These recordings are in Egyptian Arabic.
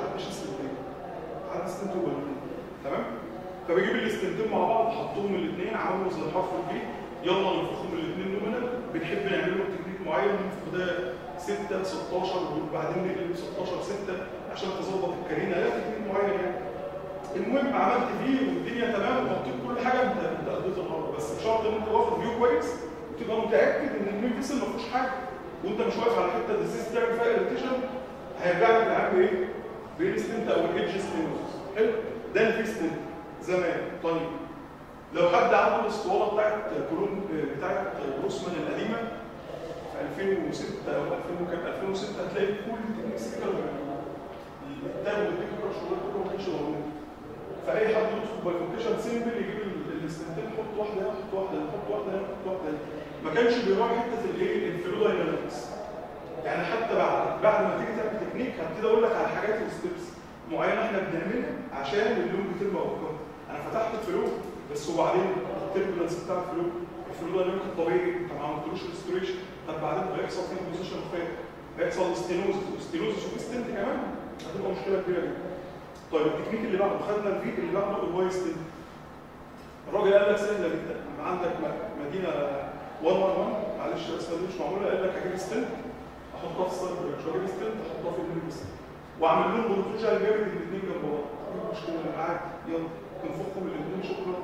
عنديش استنتين عندي استنت وبالون تمام فبجيب الاستنتين مع بعض حطهم الاثنين عملوا زي حرف البي يلا ننفخهم الاثنين نومينال بنحب نعمل له تكنيك معين ننفخ ده 6 16 وبعدين نقلب 16 6 عشان تظبط الكارينا لا تكنيك معين يعني المهم عملت فيه والدنيا تمام وحطيت كل حاجه انت انت قضيت النهارده بس بشرط ان انت واخد فيو كويس وتبقى متاكد ان المين فيسل ما فيهوش حاجه وانت مش واقف على حته ديزيز تعمل فيها اريتيشن هيرجع لك العام ايه؟ بالستنت او الايدج ستينوزس حلو ده الفيستنت زمان طيب لو حد عنده الاسطوانه بتاعت كولون بتاعت بروسمان القديمه في 2006 او 2000 وكام 2006 هتلاقي كل التكنيكس كده التاب والديك كراش كله ما كانش موجود فاي حد يدخل بايفوكيشن سيمبل يجيب الاستنتين يحط واحده هنا يحط واحده هنا يحط واحده هنا يحط واحده هنا ما كانش بيراعي حته الايه الفلو داينامكس يعني حتى بعد بعد ما تيجي تعمل تكنيك هبتدي اقول لك على حاجات وستبس معينه احنا بنعملها عشان اللون بتبقى اوتكم انا فتحت الفلو بس وبعدين التربلنس بتاع الفلو الفلو دايناميك الطبيعي انت ما عملتلوش ريستوريشن طب بعدين هيحصل فيه بوزيشن فين هيحصل ستينوزس وستينوزس وستنت كمان هتبقى مشكله كبيره جدا طيب التكنيك اللي بعده خدنا الفي اللي بعده الواي ستنت الراجل قال لك سهله جدا عندك مدينه 111 معلش الرسمه دي مش معموله قال لك هجيب ستنت احطها في السايد برانش واجيب ستنت احطها في الميمبس واعمل لهم بروتوجا جامد الاثنين جنب بعض ايه المشكله قاعد يلا تنفخهم الاثنين شكرا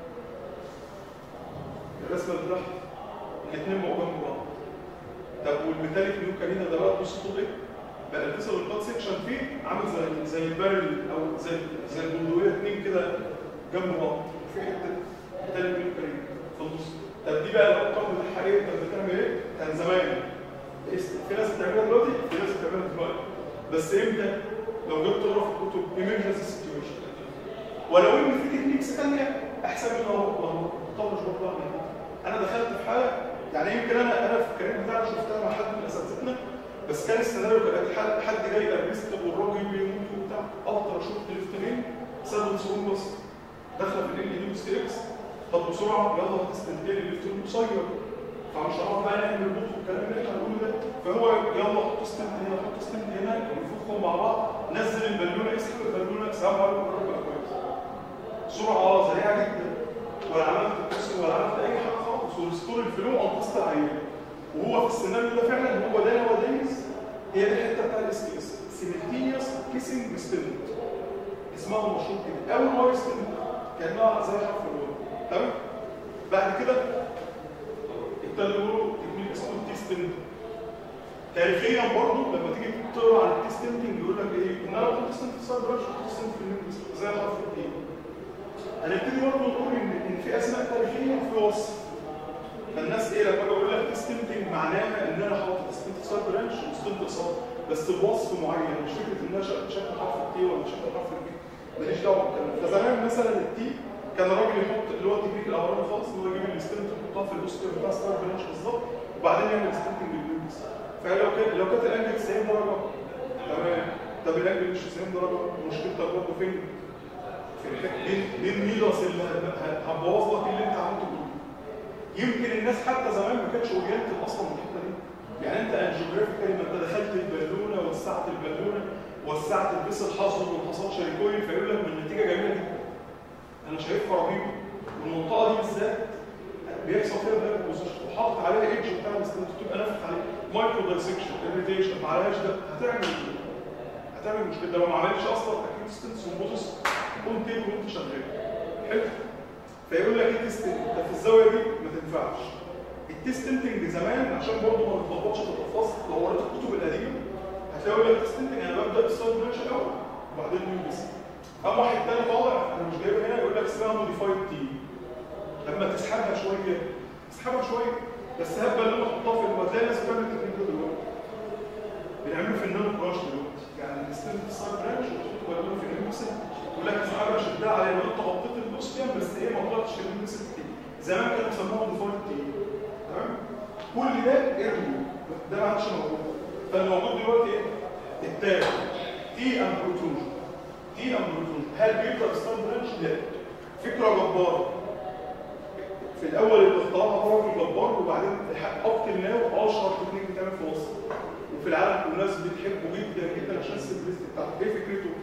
الرسمه اللي تحت الاثنين بقوا جنب بعض طب والميتاليك نيو كارينا ده بقى بص طول ايه؟ بقى الفيصل الكات سيكشن فيه عامل زي زي البارل او زي زي البندقيه اثنين كده جنب بعض في حته ميتاليك نيو كارينا في النص طب دي بقى الارقام بتاعها ايه؟ طب بتعمل ايه؟ كان زمان في ناس بتعملها دلوقتي في ناس بتعملها دلوقتي بس امتى؟ لو جبت تقرا في الكتب ايمرجنسي سيتويشن ولو ان في تكنيكس ثانيه احسن من اهو طنش برضه انا دخلت في حاله يعني يمكن انا انا في الكارير بتاعي شفتها مع حد من اساتذتنا بس كان السيناريو كان حد, حد جاي ارست والراجل بيموت وبتاع الترا شوت ليفتنين سبب سرور بس داخله في ال دي وستي اكس طب بسرعه يلا هتستنتين الليفتين قصير فمش هنعرف بقى نعمل البوت والكلام اللي احنا بنقوله ده فهو يلا حط ستنت هنا حط ستنت هنا ونفخهم مع بعض نزل البالونه اسحب البالونه السلام عليكم الراجل بقى كويس سرعه اه سريعه جدا ولا عملت بوكسنج ولا عملت اي حاجه خالص ورستور الفلو انقذت العيان وهو في السيناريو ده فعلا هو ده هو دايز هي دي الحته بتاع الاس اس سيملتينيوس كيسنج ستنت اسمها المشهور كده اول مره ستنت كانها زي حرف الواو تمام بعد كده ابتدوا يقولوا تكنيك اسمه التي ستنت تاريخيا برضه لما تيجي تقرا عن التي ستنتنج يقول لك ايه ان انا كنت ستنت في السايد برانش كنت ستنت في الميمبس زي حرف التي هنبتدي برضه نقول ان ان في اسماء تاريخيه وفي وصف فالناس ايه لما اجي اقول لك تستنتج معناها ان انا حاطط تستنت سايد برانش وستنت اصابه بس بوصف معين مش فكره انها شكل حرف التي ولا شكل حرف البي ماليش دعوه بالكلام فزمان مثلا التي كان الراجل يحط اللي هو التكنيك الاولاني خالص ان هو يجيب الستنت يحطها في الاوستر بتاع سايد برانش بالظبط وبعدين يعمل ستنتنج للبيبس فلو كان لو كانت الانجل 90 درجه تمام طب الانجل مش 90 درجه مشكلتك برضه فين؟ في الحته دي دي الميدرس اللي هتبوظ لك اللي انت عملته كله يمكن الناس حتى زمان ما كانتش اورينتد اصلا من الحته دي يعني انت انجيوجرافيكالي ما انت دخلت البالونه وسعت البالونه وسعت البس الحصر وما حصلش ريكويل فيقول لك من النتيجه جميله جدا انا شايفها رهيبه والمنطقه دي بالذات بيحصل فيها بلاك بوزيشن وحاطط عليها ايدج بتاع الاستنت تبقى نافخ عليه مايكرو دايسكشن اريتيشن ما عليهاش ده هتعمل هتعمل مشكله لو ما عملتش اصلا اكيد ستنت سمبوزس كنت وانت شغال حلو فيقول لك ايه تيست انت في الزاويه دي ما تنفعش التستنتنج زمان عشان برضه ما نتلخبطش في الالفاظ لو قريت الكتب القديمه هتلاقي يقول لك تستنتنج انا ببدا بالسايد برانش الاول وبعدين بس قام واحد تاني طالع انا مش جايبها هنا يقول لك اسمها موديفايد تي لما تسحبها شويه تسحبها شويه بس هات بالونه تحطها في وهتلاقي ناس بتعمل التكنيك ده دلوقتي بنعمله في النانو كراش دلوقتي يعني الستنت السايد برانش وتحط بالونه في الانوسن يقول لك اسحبها شدها على لو انت غطيت الاوستيوم بس ايه ما طلعتش الانوسن زمان كانوا بيسموها موديفايد تي تمام كل ده ارمي ده ما عادش موجود فالموجود دلوقتي ايه التاب تي ام بروتروجن تي ام بروتروجن هل بيبدا ستار برانش لا فكره جباره في الاول اللي اخترعها راجل جبار وبعدين اب تل ناو اشهر تكنيك بتعمل في مصر وفي العالم كل الناس بتحبه جدا جدا عشان السمبلستي بتاعته ايه فكرته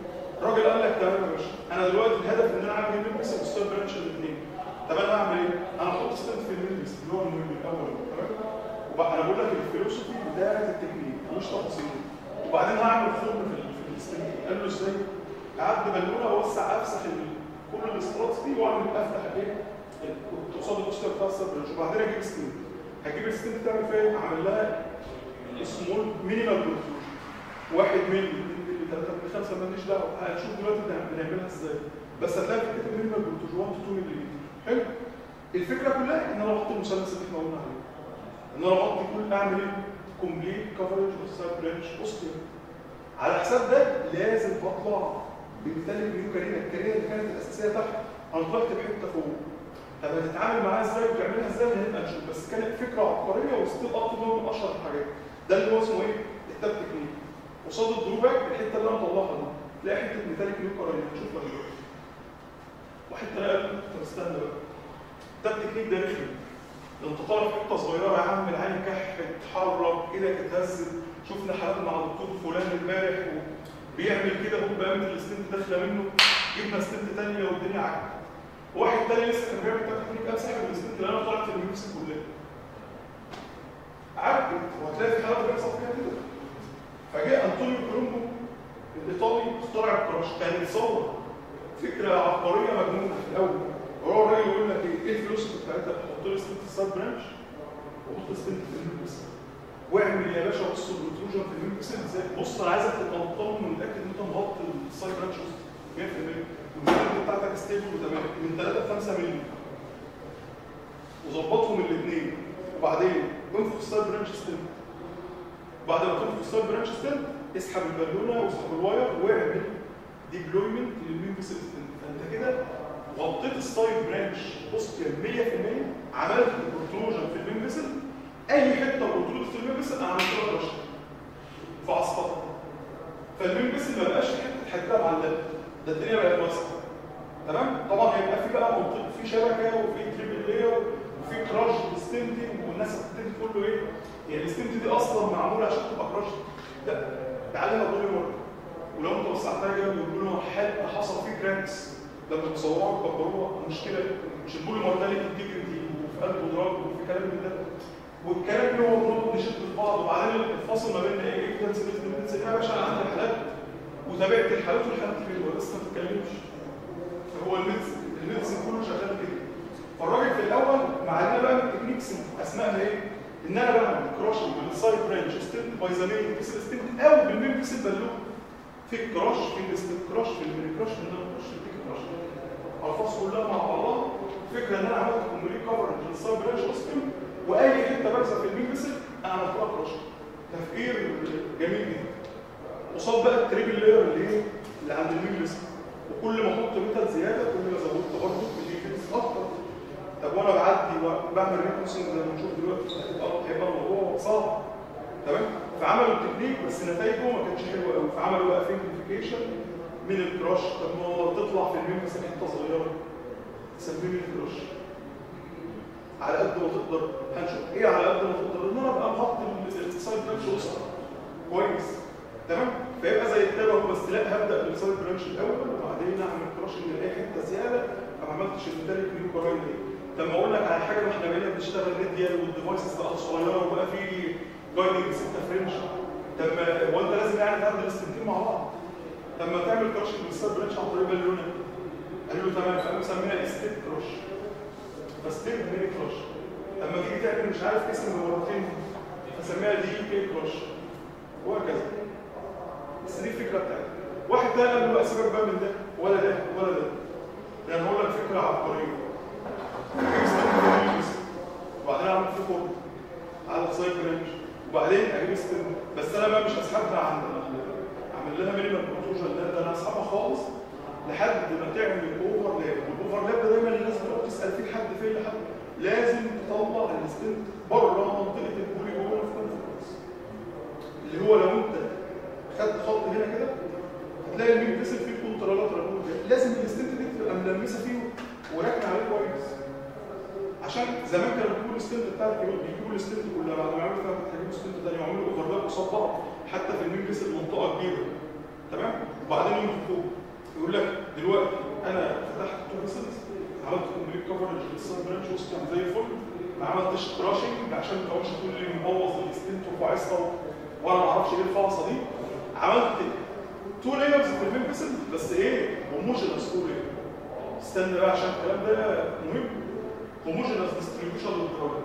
الراجل قال لك تمام يا باشا انا دلوقتي الهدف ان انا اعمل ميمبس وستار برانش الاثنين طب انا هعمل ايه؟ انا هحط ستاند في الميمبس اللي هو المهم الاول تمام وبقى انا بقول لك الفيلوسوفي بتاعت التكنيك مش تفاصيل وبعدين هعمل فورم في ال- في الستاند قال له ازاي؟ قعدت بالونه اوسع افسح ال- كل الاستراتس دي واعمل افتح ايه؟ قصاد البوستر بتاع الستار برانش وبعدين اجيب ستاند هتجيب الستاند تعمل فيها ايه؟ اعمل لها سمول مينيمال بروتوكول واحد ملي اثنين ملي ثلاثة ملي خمسة ماليش دعوة هنشوف دلوقتي بنعمل- بنعملها ازاي بس هتلاقي في الكتاب مينيمال بروتوكول 1 2 ملي حلو الفكرة كلها ان انا احط المثلث اللي احنا قلنا عليه ان انا احط كل اعمل ايه كومبليت كفرج اوف سايد برانش اوستيو على حساب ده لازم بطلع بمثال النيو كارينا الكارينا اللي كانت الاساسيه تحت انا طلعت بحته فوق طب هتتعامل معاها ازاي وتعملها ازاي هنبقى نشوف بس كانت فكره عبقريه وستيل اب من اشهر الحاجات ده اللي هو اسمه ايه؟ التاب تكنيك قصاد الدروباك الحته اللي انا مطلعها دي تلاقي حته ميتاليك نيو كارينا هنشوفها دلوقتي واحد تاني قال طب استنى بقى التاب تكنيك ده رخم ده انت طالع حته صغيره يا عم العين كحت اتحرك ايدك اتهزت شفنا حالات مع دكتور فلان امبارح بيعمل كده هو قامت الستنت داخله منه جبنا ستنت ثانيه والدنيا عكت واحد تاني لسه كان بيعمل تاب تكنيك قام ساحب الستنت اللي انا طلعت الميوكس كلها عكت وهتلاقي في حالات بيحصل فيها كده فجاء انطونيو كولومبو الايطالي اخترع الكراش كان يتصور فكره عبقريه مجنونه في الاول هو الراجل يقول لك ايه ايه الفلوس بتاعتها حط لي ستنت السايد برانش وحط ستنت في الميوكس واعمل يا باشا بص البروتروجن في الميوكس ازاي بص انا عايزك تبقى مطمن ومتاكد ان انت مغطي السايد برانش 100% والستنت بتاعتك ستيبل وتمام من 3 ل 5 مللي وظبطهم الاثنين وبعدين انفخ السايد برانش ستنت بعد ما تنفخ السايد برانش ستنت اسحب البالونه واسحب الواير واعمل ديبلويمنت للميوكس ستنت فانت كده غطيت السايد برانش بص كان 100% عملت بروتروجن في المين فيسل اي حته بروتروج في المين فيسل انا عملت لها رش فعصفتها فالمين فيسل ما بقاش حته حته معلقه ده الدنيا بقت واسعه تمام طبعا هيبقى في بقى منطقه في شبكه وفي تريبل لاير وفي كراش ستنتنج والناس هتبتدي تقول له ايه يعني الستنت دي اصلا معموله عشان تبقى كراش لا تعالى دوري مره ولو انت وسعتها كده بيقولوا له حد حصل فيه كراكس لما بيصوروها بيكبروها مشكله مش البوليمر ده ليه انتجريتي وفي قلبه دراج وفي كلام من ده والكلام اللي هو بنقعد نشد في بعض وبعدين الفاصل ما بين ايه ايفيدنس ايفيدنس يا باشا انا عندي الحالات وتابعت الحالات والحالات حلوه لسه ما بتتكلمش هو الميدسن الميدسن كله شغال كده فالراجل في الاول معانا بقى من التكنيكس اسمائها ايه؟ ان انا بعمل كراشنج بالسايد برانش ستنت باي ذا مين بيكسل ستنت او بالمين بيكسل بالون في كراش في الستنت كراش في المين كراش في النون كراش في البيك كراش الفاظ كلها مع بعضها فكره ان انا عملت كومبليت كفرج للسايد برانش ستنت واي حته بارزه في المين بيكسل انا عملت لها كراش تفكير جميل جدا قصاد بقى التريبل لاير اللي هي اللي عند المين بيكسل وكل ما احط ميتال زياده كل ما زودت برضه الديفنس اكتر طب وانا بعدي وبعمل ريكونسنج زي ما نشوف دلوقتي هتبقى هيبقى الموضوع صعب تمام فعملوا التكنيك بس نتائجه ما كانتش حلوه قوي فعملوا بقى فينكليفيكيشن من الكراش طب ما هو تطلع في المين بس حته صغيره تسميه الكراش على قد ما تقدر هنشوف ايه على قد ما تقدر ان انا ابقى محط السايد برانش وسط كويس تمام فيبقى زي التابع بس لا هبدا بالسايد برانش الاول وبعدين اعمل كراشنج لاي حته زياده فما عملتش الميتاليك نيو كوراين دي لما اقول لك على حاجه ما احنا بقينا بنشتغل ريديال والديفايسز بقى صغيره وبقى في جايدنج 6 فرنش طب ما هو انت لازم يعني تعمل الاستنتين مع بعض طب ما تعمل كراشنج بالسايد برانش عن طريق بالونه قال له تمام فقام مسميها ستيب كراش فستيب ميني كراش لما تيجي تعمل مش عارف اسم مرتين فسميها دي يو كي كراش وهكذا بس دي الفكره بتاعتي واحد تاني قال له بقى سيبك بقى من ده ولا ده ولا ده يعني هقول لك فكره عبقريه اجيب ستاند وبعدين اعمل فيه كورد على السايد برانش وبعدين اجيب ستاند بس انا بقى مش هسحبها عند اعمل لها مينيمم بروتوجن لا ده انا هسحبها خالص لحد ما تعمل اوفر لاب والاوفر لاب ده دايما الناس بتقعد تسال فيه لحد فين لحد لازم تطلع الستاند بره منطقه البولي جوه الكونفرنس اللي هو لو انت خدت خط هنا كده هتلاقي المين فيسل فيه كونترالات رنود لازم الستنت دي تبقى ملمسه فيه وراكنه عليه كويس عشان زمان كانوا بيجيبوا الستنت بتاع الكيبورد بيجيبوا الستنت كلها بعد ما يعملوا فيها هيجيبوا الستنت تاني ويعملوا اوفرلاب قصاد بعض حتى في المين فيسل منطقه كبيره تمام وبعدين ينفخوه عملتش كراشنج عشان ما تقعدش تقول لي مبوظ الستنت وفايصه وانا ما اعرفش ايه الفاصه دي عملت تو لايرز في المين بيسل بس ايه هوموجينس تو لاير استنى بقى عشان الكلام ده مهم هوموجينس ديستريبيوشن للدراج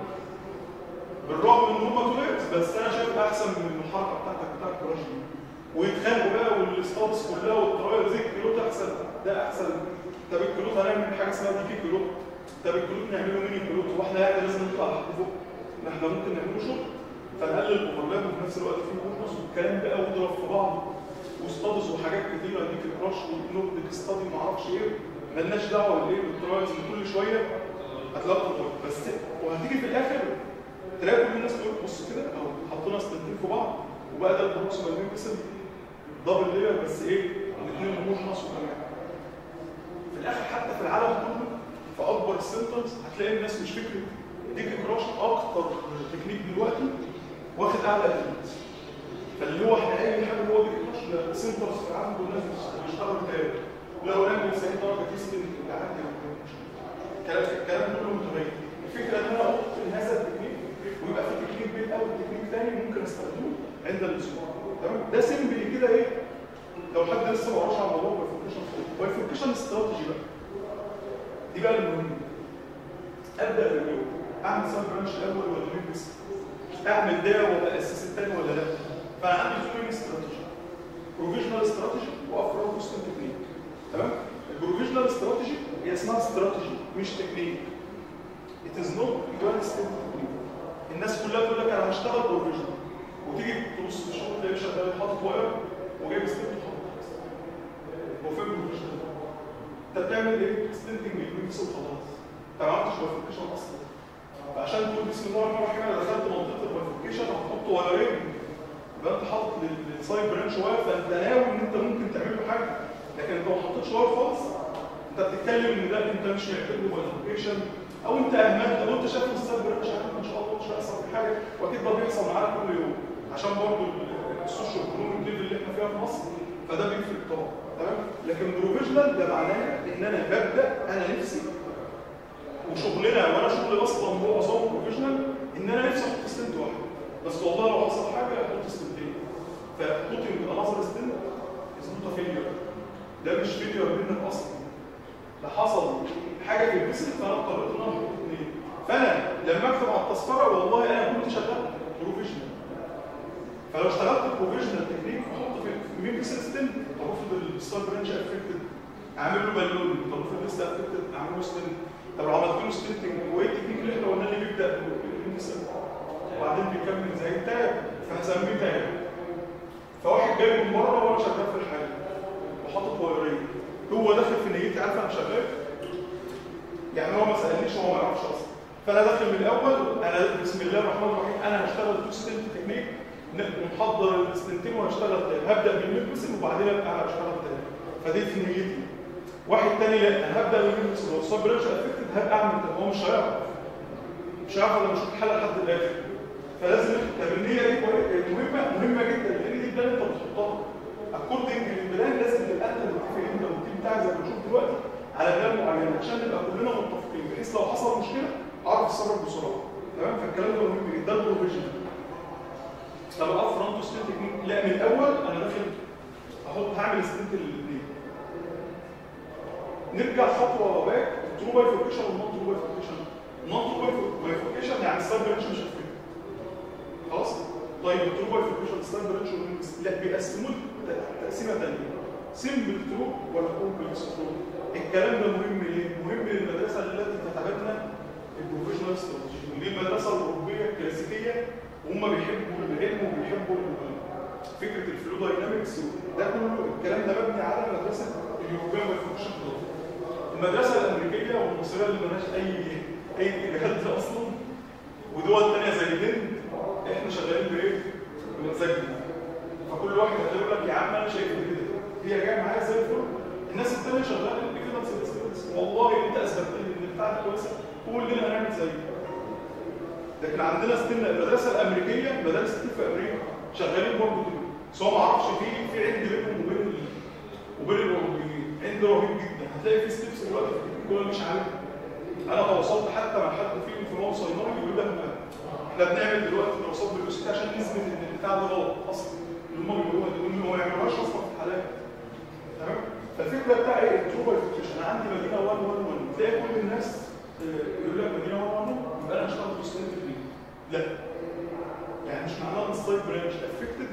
بالرغم ان هم تو لايرز بس انا شايف احسن من الحركه بتاعتك بتاع الكراشنج ويتخانقوا بقى والستاتس كلها والطراير زي الكيلوت احسن ده احسن طب الكيلوت هنعمل حاجه اسمها دي في كيلوت طب الكيلوت نعمله ميني كيلوت واحنا يعني لازم نطلع لحد فوق ما احنا ممكن نعمله شغل فنقلل الاوفرلاب وفي نفس الوقت في بونص والكلام بقى ويضرب في بعض وستادز وحاجات كتيره ديك الكراش والنوبدك ستادي ما اعرفش ايه مالناش دعوه بالايه بالترايلز كل شويه هتلاقوا تطور بس وهتيجي في الاخر تلاقي كل الناس تقول بص كده او حطينا ستنتين في بعض وبقى ده البروكسيمال ميمبسل دبل لير بس ايه الاثنين رموش نص وكمان في الاخر حتى في العالم كله في اكبر السنترز هتلاقي الناس مش فكره ديك كراش اكتر تكنيك دلوقتي واخد اعلى اكيد فاللي هو احنا اي حاجه هو ديك كراش لا سنترز في العالم كلها بيشتغلوا تاني لو نعمل 90 درجه تيست اللي عندي الكلام الكلام كله متغير الفكره ان انا احط هذا التكنيك ويبقى في تكنيك بيت او تكنيك ثاني ممكن استخدمه عند الاسبوع تمام ده سيمبلي كده ايه لو حد لسه ما قراش على موضوع بايفوركيشن بايفوركيشن استراتيجي بقى دي بقى المهم ابدا باليوم اعمل سب برانش الاول ولا مين بس اعمل ده ولا اساس الثاني ولا لا فانا عندي تو مين استراتيجي بروفيشنال استراتيجي وافراد كوستم تكنيك تمام البروفيشنال استراتيجي هي اسمها استراتيجي مش تكنيك it is not one step technique الناس كلها تقول لك انا هشتغل بروفيشنال وتيجي تبص في الشغل تلاقيه شغال حاطط واير وجايب ستيب وحاطط هو فين بروفيشنال انت بتعمل ايه؟ ستنتنج للميكس وخلاص انت ما عملتش بايفوركيشن اصلا فعشان تقول بسم الله الرحمن الرحيم انا دخلت منطقه البايفوركيشن هتحط وايرين يبقى انت حاطط للسايد برانش واير فانت ناوي ان انت ممكن تعمل له حاجه لكن انت ما حطيتش واير خالص انت بتتكلم ان ده انت مش معتبره بايفوركيشن او انت اهملت او انت شايف السايد برانش عامل ان شاء الله مش هيحصل في حاجه واكيد ده بيحصل معانا كل يوم عشان برضه السوشيال ايكونوميك ليفل اللي احنا فيها في مصر فده بيفرق طبعا تمام لكن بروفيشنال ده معناه ان انا ببدا انا نفسي وشغلنا وانا شغلي اصلا هو اصلا بروفيشنال ان انا نفسي احط ستنت واحد بس والله لو حصل حاجه احط ستنتين فبوتنج انظر ستنت از نوت فيلير ده مش فيلير منك اصلا ده حصل حاجه في البسل فانا اضطريت ان انا احط اثنين فانا لما اكتب على التذكره والله انا كنت شغال بروفيشنال فلو اشتغلت بروفيشنال تكنيك احط في ميمي سيستم طب افرض الستار برانش افكتد اعمل له بالون طب افرض لسه افكتد اعمل له ستنت طب لو عملت له ستنتنج وايه التكنيك اللي احنا قلنا اللي بيبدا بالميمي سيستم وبعدين بيكمل زي التاب فهسميه تاب فواحد جاي من بره وانا شغال في الحاجه وحاطط وايرين هو داخل في نيتي عارف انا شغال يعني هو ما سالنيش وهو ما يعرفش اصلا فانا داخل من الاول انا بسم الله الرحمن الرحيم انا هشتغل تو ستنت تكنيك ونحضر الستنتين وهشتغل تاني هبدا بالميكسل وبعدين ابقى اشتغل تاني فدي في نيتي واحد تاني لا انا هبدا بالميكسل والصاب برانش افكتد هبقى اعمل ده هو مش هيعرف مش هيعرف ولا مش الحلقه لحد الاخر فلازم طب النيه دي مهمه مهمه جدا لان دي البلان انت بتحطها اكوردنج للبلان لازم تبقى انت متفق انت والتيم بتاعك زي ما بنشوف دلوقتي على بلان معينه عشان نبقى كلنا متفقين بحيث لو حصل مشكله اعرف اتصرف بسرعه تمام فالكلام ده مهم جدا ده البروفيجن طب اقف فرونت ستنت تكنيك لا من الاول انا داخل احط هعمل ستنت للاثنين نرجع خطوه باك ترو بايفوركيشن والنون ترو بايفوركيشن النون ترو بايفوركيشن يعني السايد برانش مش هتفرق خلاص طيب الترو بايفوركيشن السايد برانش لا بيقسموه تقسيمه ثانيه سمبل ترو ولا كومبلكس ترو الكلام ده مهم ليه؟ مهم للمدرسه التي كتبتنا البروفيشنال استراتيجي ودي المدرسه الاوروبيه الكلاسيكيه وهم بيحبوا العلم وبيحبوا فكره الفلو داينامكس ده كله الكلام ده مبني على المدرسه اليوروبيه بايفوركيشن المدرسه الامريكيه والمصريه اللي مالهاش اي اي اتجاهات دي اصلا ودول ثانيه زي الهند احنا شغالين بايه؟ بمزاجنا فكل واحد هيقول لك يا عم انا شايف كده هي جايه معايا زي الفل الناس الثانيه شغاله الايفيدنس بس والله انت اثبتت لي ان بتاعتك كويسه قول لنا هنعمل زيك لكن عندنا ستيل المدرسه الامريكيه مدارس كتير في امريكا شغالين برضه كده بس هو ما اعرفش في في عند بينهم وبين وبين الاوروبيين عند رهيب جدا هتلاقي في ستيبس دلوقتي في التكنيك مش عارف انا تواصلت حتى مع حد فيهم في موقع صيدلي يقول لك ما- احنا بنعمل دلوقتي دراسات بالبيوسيتي عشان نثبت ان البتاع ده غلط اصلا اللي هم بيقولوها دي وان هو ما يعملوهاش اصلا في الحالات تمام فالفكره بتاعي التروبا فيكشن انا عندي مدينه 1 1 1 تلاقي كل الناس آه، يقول لك مدينه 1 1 يبقى انا هشتغل في ستينت لا يعني مش معناها ان ستايل برانش افكتد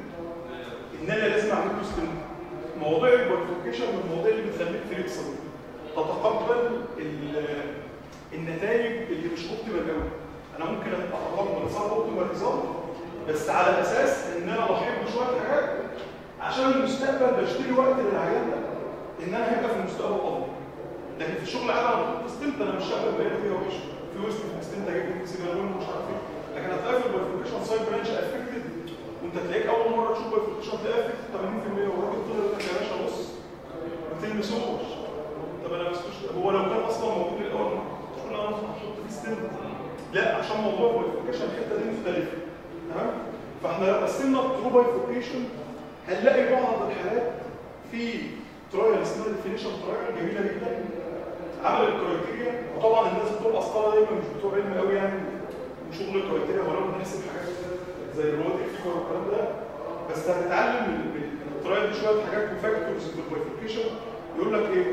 ان انا لازم اعمل له ستينت مواضيع البرفوركيشن من المواضيع اللي بتخليك فليكسبل تتقبل ال- النتائج اللي مش اوبتيمال قوي انا ممكن اتقبل صار اوبتيمال ريزلت بس على اساس ان انا بحب شويه حاجات عشان المستقبل بشتري وقت للعيان ده ان انا هيبقى في المستقبل افضل لكن في الشغل عادي انا بحط ستنت انا مش شغال بقيت فيها وحش في وسط الستنت اجيب لك سيجارون ومش عارف ايه لكن هتلاقي في البرفوركيشن سايد برانش افكتد وانت تلاقيك اول مره تشوف برفوركيشن تلاقي افكتد 80% وراجل طلع يقول لك يا باشا بص ما تلمسوش طب انا مسكوش هو لو كان اصلا موجود من الاول مش كنا هنحط فيه ستنت لا عشان موضوع البرفوركيشن الحته دي مختلفه تمام فاحنا لو قسمنا الترو بايفوركيشن هنلاقي بعض الحالات في ترايل اسمها ديفينيشن ترايل جميله جدا عمل الكرايتيريا وطبعا الناس بتوع اسطره دايما مش بتوع علم قوي يعني وشغل الكرايتيريا ولا بنحسب حاجات زي الرواتيك فيبر والكلام ده بس هتتعلم من من الترايل دي شويه حاجات وفاكتورز في البايفوركيشن يقول لك ايه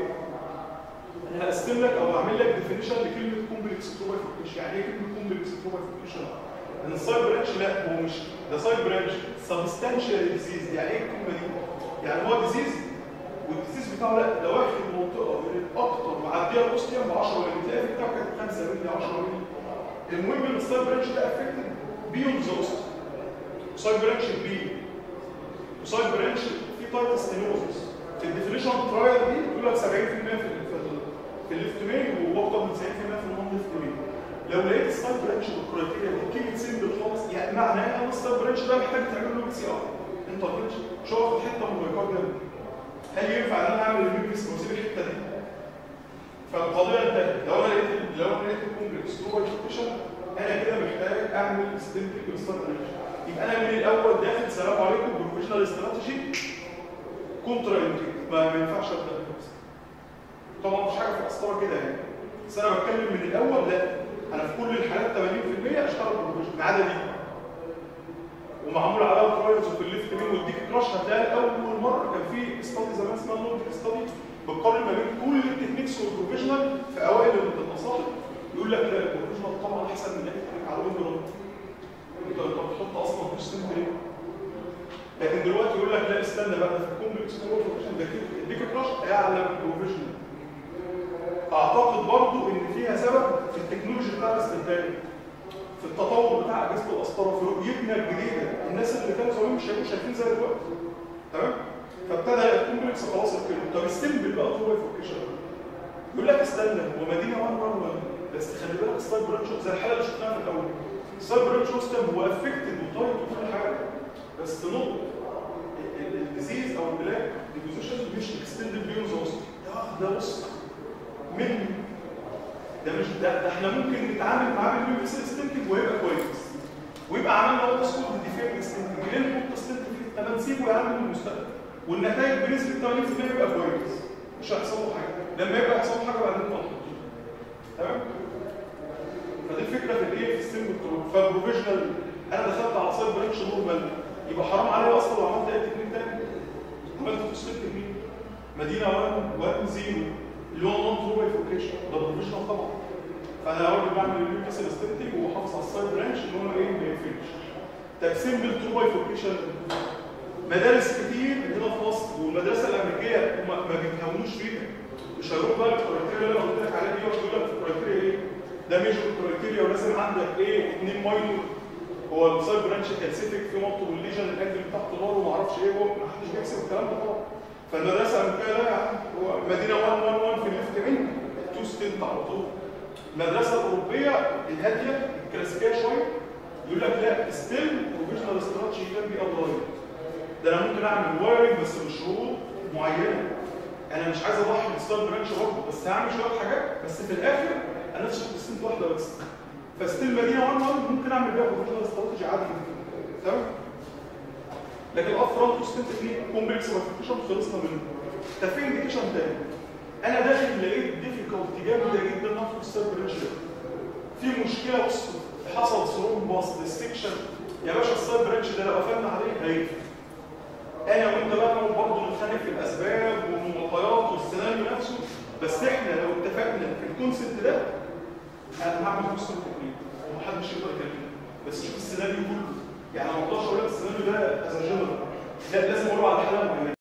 انا هقسم لك او اعمل لك ديفينيشن لكلمه كومبلكس ترو بايفوركيشن يعني ايه كلمه كومبلكس ترو بايفوركيشن ان السايد برانش لا هو مش ده سايد برانش سبستانشال ديزيز يعني ايه الكلمه دي؟ يعني هو ديزيز والديزيز بتاعه لا ده واخد منطقه من اكتر معديه الاوستيوم ب 10 مللي تلاقي في بتاعه كانت 5 مللي 10 مللي المهم ان السايد برانش ده افكتد بيون زوست سايد برانش بي وسايد برانش في تايتس ستينوزس في الديفينيشن ترايل دي بيقول لك 70% في ال- في ال- في الليفت مين واكتر من 90% في النون ليفت مين لو لقيت السايد برانش بالكرايتيريا دي كلمه سيمبل خالص يعني معناها ان السايد برانش ده محتاج تعمل له بي سي ار انترفنشن شو واخد حته من الميكارديوم هل ينفع ان انا اعمل الميكس واسيب الحته دي؟ فالقضيه انتهت لو انا لقيت لو انا لقيت الكومبلكس تو بايفوركيشن انا كده محتاج اعمل ستيمبل بالستارت يبقى انا من الاول داخل سلام عليكم بروفيشنال استراتيجي كونترا انديك ما ما ينفعش ابدا بنفسي. طبعا مفيش حاجه في الاسطوره كده يعني بس انا بتكلم من الاول لا انا في كل الحالات 80% اشتغل بروفيشنال ما عدا دي ومعمول عليها ترايلز وفي الليفت مين والديك كراش هتلاقي اول مره كان في استادي زمان اسمها نورد استادي بتقارن ما بين كل التكنيكس والبروفيشنال في اوائل المصادر يقول لك لا البروفيشنال طبعا احسن من التكنيك على ويندو انت انت بتحط اصلا في سيستم ليه؟ لكن دلوقتي يقول لك لا استنى بقى ده في الكومبلكس بروفيشن ده كده الديك كراش اعلى من البروفيشنال اعتقد برضو ان فيها سبب في التكنولوجي بتاع الاستخدام في التطور بتاع اجهزه الاسطره في رؤيتنا الجديده الناس اللي كانوا زمان مش هيبقوا شايفين زي دلوقتي تمام فابتدى الكومبلكس خلاص الكلمه طب السيمبل بقى هو يفكشن يقول لك استنى هو مدينه 1 1 1 بس خلي بالك السايد برانش زي الحاله اللي شفناها في الاول السايد برانش سيستم هو افكتد وتايت وكل حاجه بس نقط الديزيز او البلاك ديبوزيشن مش اكستندد بيونز اصلا ده بص من ده مش ده, ده احنا ممكن نتعامل معاه بالبيو سيستمتك ويبقى كويس ويبقى عملنا نقطه سكور ديفيرت ستنتك ليه نقطه ستنتك انا نسيبه يا عم للمستقبل والنتائج بنسبه 80% يبقى كويس مش هيحصل له حاجه لما يبقى يحصل له حاجه بعدين نقطه تمام فدي الفكره في الايه في السيمبل فالبروفيشنال انا دخلت على سايد برانش نورمال يبقى حرام عليا اصلا لو عملت اي تكنيك تاني عملت في تكنيك مدينه 1 1 0 اللي هو نون ترو بايفوركيشن ده بروفيشنال طبعا فانا اول بعمل اليو كيس ستيبتنج وبحافظ على السايد برانش ان هو ايه ما يقفلش طب سيمبل ترو بايفوركيشن مدارس كتير هنا في مصر والمدرسه الامريكيه هم ما بيتهاونوش فيها مش هيروح بقى الكرايتيريا اللي انا قلت لك عليها دي يقعد يقول لك في الكرايتيريا ايه ده ميجر كرايتيريا ولازم عندك ايه اثنين ماينور هو السايد برانش كالسيفيك في مطر والليجن الاجل بتاعته نار وما اعرفش ايه هو ما حدش بيحسب الكلام ده طبعا فالمدرسه الامريكيه لا يا عم هو مدينه 1 1 1 في الليفت من تو ستنت على طول المدرسه الاوروبيه الهاديه الكلاسيكيه شويه يقول لك لا ستيل بروفيشنال استراتيجي كان بي ابلايد ده انا ممكن اعمل وايرنج بس بشروط معينه انا مش عايز اضحي بالستار برانش برضه بس هعمل شويه حاجات بس في الاخر انا نفس ستنت واحده بس فستيل مدينه 1 1 ممكن اعمل بيها بروفيشنال استراتيجي عادي جدا تمام لكن اب فرونت وستنت تكنيك كومبلكس ماركتيشن خلصنا منه طب في انديكيشن تاني انا داخل لقيت ديفيكت ديفيكالتي جامده جدا نفرض السايد برانش ده في مشكله بص حصل ثرومباس ديستكشن يا باشا السايد برانش ده لو قفلنا عليه هيقفل انا وانت بقى برضه نتخانق في الاسباب والمعطيات والسيناريو نفسه بس احنا لو اتفقنا في الكونسيبت ده انا هعمل نفس التكنيك ومحدش يقدر يكلمني بس شوف السيناريو كله يعني ما اقدرش اقول لك السيناريو ده از لا لازم اقوله على حاله معينه